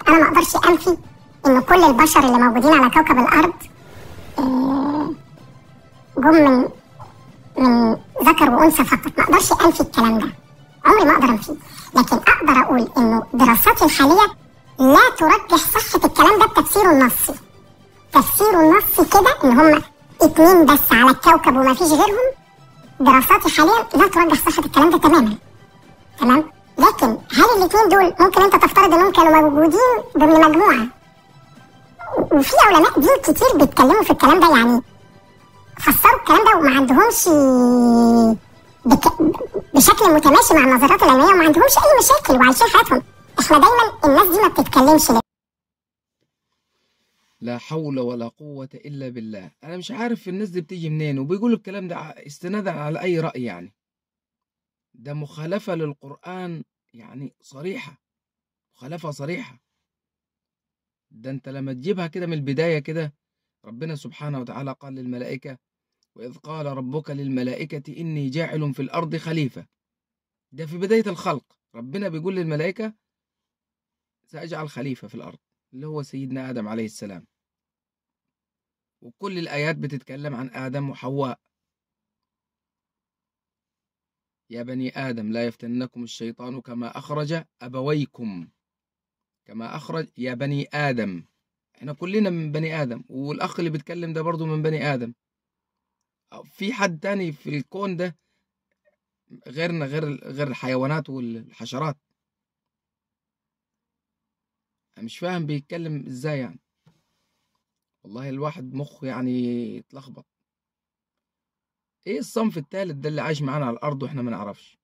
انا ما اقدرش انفي ان كل البشر اللي موجودين على كوكب الارض آه، جم من من ذكر وانثى فقط ما اقدرش انفي الكلام ده عمري ما اقدر انفيه لكن اقدر اقول انه دراساتي الحاليه لا ترجح صحه الكلام ده بتفسيره النصي تفسيره النصي كده ان هم اتنين بس على الكوكب وما فيش غيرهم دراساتي حاليا لا ترجح صحه الكلام ده تماما تمام لكن هل الاثنين دول ممكن انت تفترض انهم كانوا موجودين ضمن مجموعه وفي علماء دين كتير بيتكلموا في الكلام ده يعني فسروا الكلام ده وما عندهمش بك... بشكل متماشي مع النظريات العلميه وما عندهمش اي مشاكل وعايشين حياتهم احنا دايما الناس دي ما بتتكلمش ليه لا حول ولا قوة إلا بالله أنا مش عارف الناس دي بتيجي منين وبيقولوا الكلام ده استنادا على أي رأي يعني ده مخالفة للقرآن يعني صريحة مخالفة صريحة ده أنت لما تجيبها كده من البداية كده ربنا سبحانه وتعالى قال للملائكة وإذ قال ربك للملائكة إني جاعل في الأرض خليفة ده في بداية الخلق ربنا بيقول للملائكة سأجعل خليفة في الأرض اللي هو سيدنا آدم عليه السلام وكل الآيات بتتكلم عن آدم وحواء يا بني آدم لا يفتنكم الشيطان كما أخرج أبويكم كما أخرج يا بني آدم احنا كلنا من بني آدم والأخ اللي بيتكلم ده برضو من بني آدم في حد تاني في الكون ده غيرنا غير غير الحيوانات والحشرات أنا مش فاهم بيتكلم ازاي يعني والله الواحد مخه يعني اتلخبط ايه الصنف التالت ده اللي عايش معانا على الارض واحنا ما نعرفش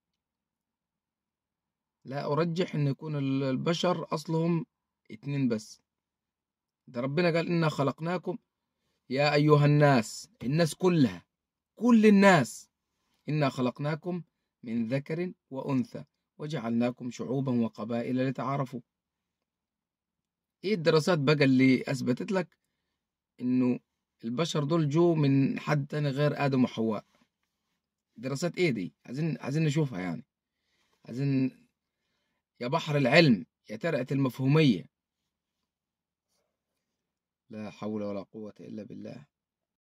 لا ارجح ان يكون البشر اصلهم اتنين بس ده ربنا قال انا خلقناكم يا ايها الناس الناس كلها كل الناس انا خلقناكم من ذكر وانثى وجعلناكم شعوبا وقبائل لتعارفوا ايه الدراسات بقى اللي اثبتت لك انه البشر دول جو من حد تاني غير ادم وحواء دراسات ايه دي عايزين عايزين نشوفها يعني عايزين يا بحر العلم يا ترعة المفهومية لا حول ولا قوة إلا بالله